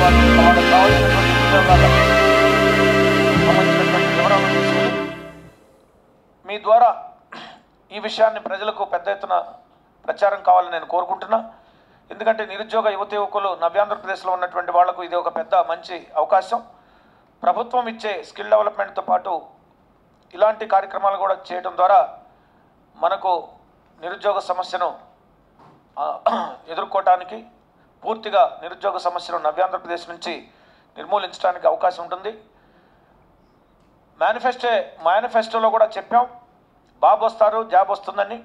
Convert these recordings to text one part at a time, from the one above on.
వాళ్ళకి కావాల్సినటువంటి ఉద్యోగాలకు సంబంధించినటువంటి వివరాలను తీసుకుని మీ ద్వారా ఈ విషయాన్ని ప్రజలకు పెద్ద ఎత్తున ప్రచారం కావాలని నేను కోరుకుంటున్నా ఎందుకంటే నిరుద్యోగ యువత యువకులు నవ్యాంధ్రప్రదేశ్లో ఉన్నటువంటి వాళ్లకు ఇది ఒక పెద్ద మంచి అవకాశం ప్రభుత్వం ఇచ్చే స్కిల్ డెవలప్మెంట్తో పాటు ఇలాంటి కార్యక్రమాలు కూడా చేయడం ద్వారా మనకు నిరుద్యోగ సమస్యను ఆ, ఎదుర్కోవటానికి పూర్తిగా నిరుద్యోగ సమస్యను నవ్యాంధ్రప్రదేశ్ నుంచి నిర్మూలించడానికి అవకాశం ఉంటుంది మేనిఫెస్టో మేనిఫెస్టోలో కూడా చెప్పాం బాబు వస్తారు జాబ్ వస్తుందని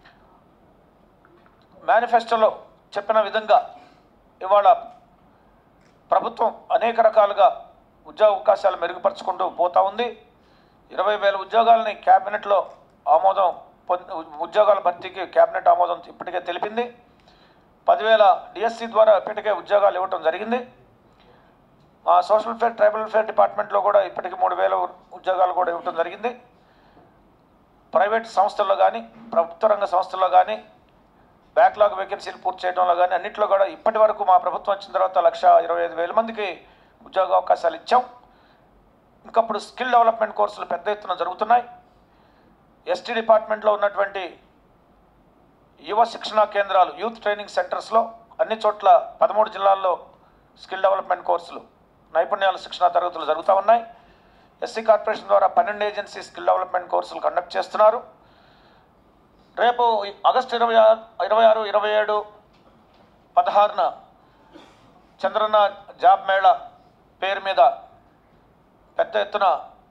మేనిఫెస్టోలో చెప్పిన విధంగా ఇవాళ ప్రభుత్వం అనేక రకాలుగా ఉద్యోగ అవకాశాలు మెరుగుపరుచుకుంటూ పోతా ఉంది ఇరవై వేల ఉద్యోగాలని క్యాబినెట్లో ఆమోదం పొంది ఉద్యోగాల భర్తీకి క్యాబినెట్ ఆమోదం ఇప్పటికే తెలిపింది పదివేల డిఎస్సి ద్వారా ఇప్పటికే ఉద్యోగాలు ఇవ్వటం జరిగింది మా సోషల్ వెల్ఫేర్ ట్రైబల్ వెల్ఫేర్ డిపార్ట్మెంట్లో కూడా ఇప్పటికి మూడు వేల ఉద్యోగాలు కూడా ఇవ్వటం జరిగింది ప్రైవేట్ సంస్థల్లో కానీ ప్రభుత్వ రంగ సంస్థల్లో కానీ బ్యాక్లాగ్ వేకెన్సీలు పూర్తి చేయడంలో కానీ అన్నింటిలో కూడా ఇప్పటి వరకు మా ప్రభుత్వం వచ్చిన తర్వాత లక్ష ఇరవై ఐదు వేల మందికి ఉద్యోగ అవకాశాలు ఇచ్చాం ఇంకప్పుడు స్కిల్ డెవలప్మెంట్ కోర్సులు పెద్ద ఎత్తున జరుగుతున్నాయి ఎస్టీ డిపార్ట్మెంట్లో ఉన్నటువంటి యువ శిక్షణా కేంద్రాలు యూత్ ట్రైనింగ్ సెంటర్స్లో అన్ని చోట్ల పదమూడు జిల్లాల్లో స్కిల్ డెవలప్మెంట్ కోర్సులు నైపుణ్యాల శిక్షణా తరగతులు జరుగుతూ ఉన్నాయి ఎస్సీ కార్పొరేషన్ ద్వారా పన్నెండు ఏజెన్సీ స్కిల్ డెవలప్మెంట్ కోర్సులు కండక్ట్ చేస్తున్నారు రేపు ఆగస్టు ఇరవై ఆరు ఇరవై ఆరు ఇరవై ఏడు పదహారున చంద్రన్న జాబ్ మేళా పేరు మీద పెద్ద ఎత్తున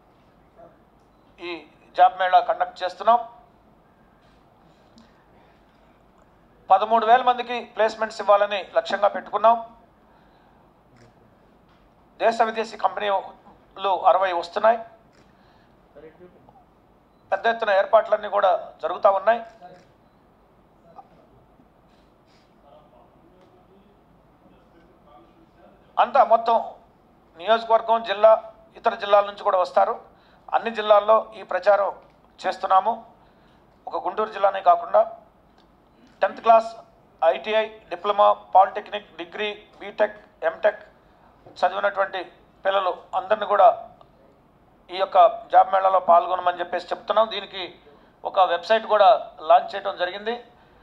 ఈ జాబ్ మేళా కండక్ట్ చేస్తున్నాం పదమూడు వేల మందికి ప్లేస్మెంట్స్ ఇవ్వాలని లక్ష్యంగా పెట్టుకున్నాం దేశ విదేశీ కంపెనీలు అరవై వస్తున్నాయి పెద్ద ఎత్తున ఏర్పాట్లన్నీ కూడా జరుగుతూ ఉన్నాయి అంతా మొత్తం నియోజకవర్గం జిల్లా ఇతర జిల్లాల నుంచి కూడా వస్తారు అన్ని జిల్లాల్లో ఈ ప్రచారం చేస్తున్నాము ఒక గుంటూరు జిల్లానే కాకుండా tenth class ITI diploma polytechnic degree BTech MTech చదివినటువంటి పిల్లలు అందరిని కూడా ఈ యొక్క జాబ్ మేళాలో పాల్గొనమని చెప్పేసి చెప్తున్నాం దీనికి ఒక వెబ్సైట్ కూడా లాంచ్ చేయడం జరిగింది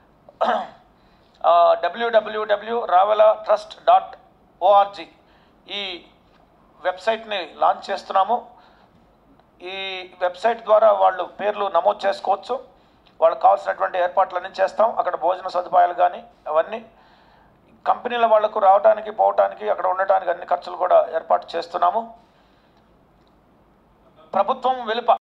W W W Ravela trust dot O R G ఈ వెబ్సైట్ని లాంచ్ చేస్తున్నాము ఈ వెబ్సైట్ ద్వారా వాళ్ళు పేర్లు నమోదు చేసుకోవచ్చు వాళ్ళకి కావాల్సినటువంటి ఏర్పాట్లన్నీ చేస్తాం అక్కడ భోజన సదుపాయాలు కానీ అవన్నీ కంపెనీల వాళ్లకు రావడానికి పోవటానికి అక్కడ ఉండటానికి అన్ని ఖర్చులు కూడా ఏర్పాటు చేస్తున్నాము ప్రభుత్వం వెలుప